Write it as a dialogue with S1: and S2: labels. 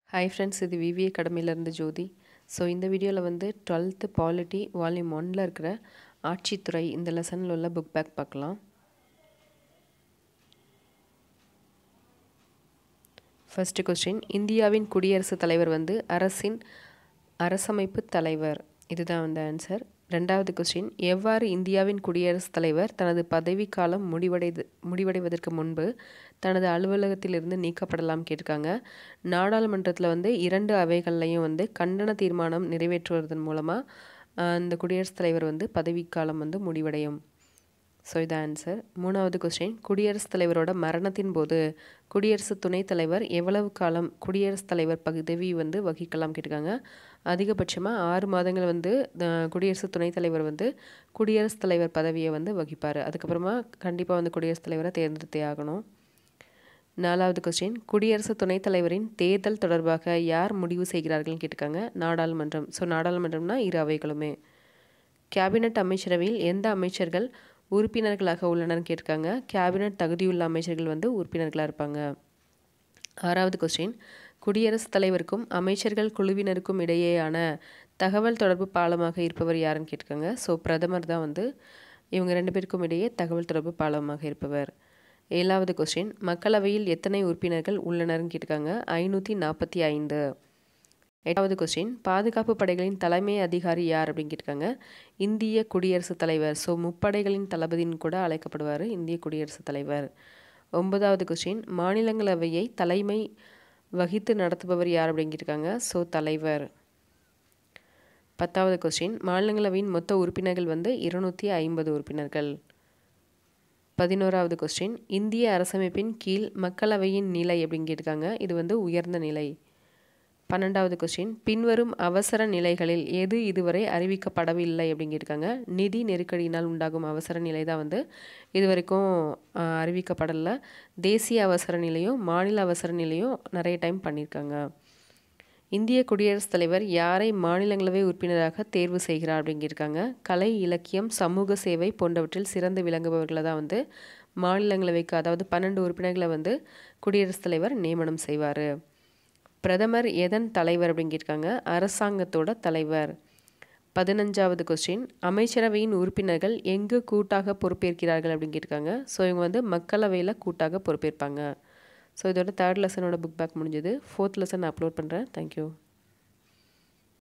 S1: hi friends இது விவி அகாடமியிலேருந்து ஜோதி so இந்த வீடியோவில் வந்து டுவெல்த்து பாலிட்டி வால்யூம் ஒனில் இருக்கிற ஆட்சித்துறை இந்த லெசனில் உள்ள புக் பேக் பார்க்கலாம் ஃபர்ஸ்ட் கொஸ்டின் இந்தியாவின் குடியரசுத் தலைவர் வந்து அரசின் அரசமைப்பு தலைவர் இதுதான் வந்து ஆன்சர் ரெண்டாவது கொஸ்டின் எவ்வாறு இந்தியாவின் குடியரசுத் தலைவர் தனது பதவிக்காலம் முடிவடைது முடிவடைவதற்கு முன்பு தனது அலுவலகத்திலிருந்து நீக்கப்படலாம் கேட்டிருக்காங்க நாடாளுமன்றத்தில் வந்து இரண்டு அவைகள்லையும் வந்து கண்டன தீர்மானம் நிறைவேற்றுவதன் மூலமாக அந்த குடியரசுத் தலைவர் வந்து பதவிக்காலம் வந்து முடிவடையும் ஸோ இது ஆன்சர் மூணாவது கொஸ்டின் குடியரசுத் தலைவரோட மரணத்தின் போது குடியரசு துணைத் தலைவர் எவ்வளவு காலம் குடியரசுத் தலைவர் பதவி வந்து வகிக்கலாம் கேட்டிருக்காங்க அதிகபட்சமாக ஆறு மாதங்கள் வந்து குடியரசு துணைத் தலைவர் வந்து குடியரசுத் தலைவர் பதவியை வந்து வகிப்பார் அதுக்கப்புறமா கண்டிப்பாக வந்து குடியரசுத் தலைவரை தேர்ந்தெடுத்தே ஆகணும் நாலாவது கொஸ்டின் குடியரசு துணைத் தலைவரின் தேர்தல் தொடர்பாக யார் முடிவு செய்கிறார்கள்னு கேட்டிருக்காங்க நாடாளுமன்றம் ஸோ நாடாளுமன்றம்னா இரு அவைகளுமே கேபினட் அமைச்சரவையில் எந்த அமைச்சர்கள் உறுப்பினர்களாக உள்ளனர்னு கேட்டிருக்காங்க கேபினட் தகுதியுள்ள அமைச்சர்கள் வந்து உறுப்பினர்களாக இருப்பாங்க ஆறாவது கொஸ்டின் குடியரசுத் தலைவருக்கும் அமைச்சர்கள் குழுவினருக்கும் இடையேயான தகவல் தொடர்பு பாலமாக இருப்பவர் யாருன்னு கேட்டிருக்காங்க ஸோ பிரதமர் தான் வந்து இவங்க ரெண்டு பேருக்கும் இடையே தகவல் தொடர்பு பாலமாக இருப்பவர் ஏழாவது கொஸ்டின் மக்களவையில் எத்தனை உறுப்பினர்கள் உள்ளனர்னு கேட்டிருக்காங்க ஐநூற்றி நாற்பத்தி ஐந்து எட்டாவது கொஸ்டின் பாதுகாப்பு படைகளின் தலைமை அதிகாரி யார் அப்படின்னு கேட்டிருக்காங்க இந்திய குடியரசுத் தலைவர் ஸோ முப்படைகளின் தளபதின்னு கூட அழைக்கப்படுவார் இந்திய குடியரசுத் தலைவர் ஒன்பதாவது கொஸ்டின் மாநிலங்களவையை தலைமை வகித்து நடத்துபவர் யார் அப்படின்னு கேட்டிருக்காங்க ஸோ தலைவர் பத்தாவது கொஸ்டின் மாநிலங்களவையின் மொத்த உறுப்பினர்கள் வந்து இருநூற்றி ஐம்பது உறுப்பினர்கள் பதினோராவது கொஸ்டின் இந்திய அரசமைப்பின் கீழ் மக்களவையின் நிலை அப்படின்னு கேட்டிருக்காங்க இது வந்து உயர்ந்த நிலை பன்னெண்டாவது கொஸ்டின் பின்வரும் அவசர நிலைகளில் எது இதுவரை அறிவிக்கப்படவில்லை அப்படின்னு கேட்டிருக்காங்க நிதி நெருக்கடியினால் உண்டாகும் அவசர நிலை தான் வந்து இது வரைக்கும் அறிவிக்கப்படலை தேசிய அவசர நிலையும் மாநில அவசர நிலையும் நிறைய டைம் பண்ணியிருக்காங்க இந்திய குடியரசுத் தலைவர் யாரை மாநிலங்களவை உறுப்பினராக தேர்வு செய்கிறார் அப்படிங்கிருக்காங்க கலை இலக்கியம் சமூக சேவை போன்றவற்றில் சிறந்து விளங்குபவர்களை தான் வந்து மாநிலங்களவைக்கு அதாவது பன்னெண்டு உறுப்பினர்களை வந்து குடியரசுத் தலைவர் நியமனம் செய்வார் பிரதமர் எதன் தலைவர் அப்படின்னு கேட்டிருக்காங்க அரசாங்கத்தோட தலைவர் பதினஞ்சாவது கொஸ்டின் அமைச்சரவையின் உறுப்பினர்கள் எங்கு கூட்டாக பொறுப்பேற்கிறார்கள் அப்படின்னு கேட்டிருக்காங்க ஸோ இவங்க வந்து மக்களவையில் கூட்டாக பொறுப்பேற்பாங்க ஸோ இதோட தேர்ட் லெசனோட புக் பேக் முடிஞ்சது ஃபோர்த் லெசன் அப்லோட் பண்ணுறேன் தேங்க்யூ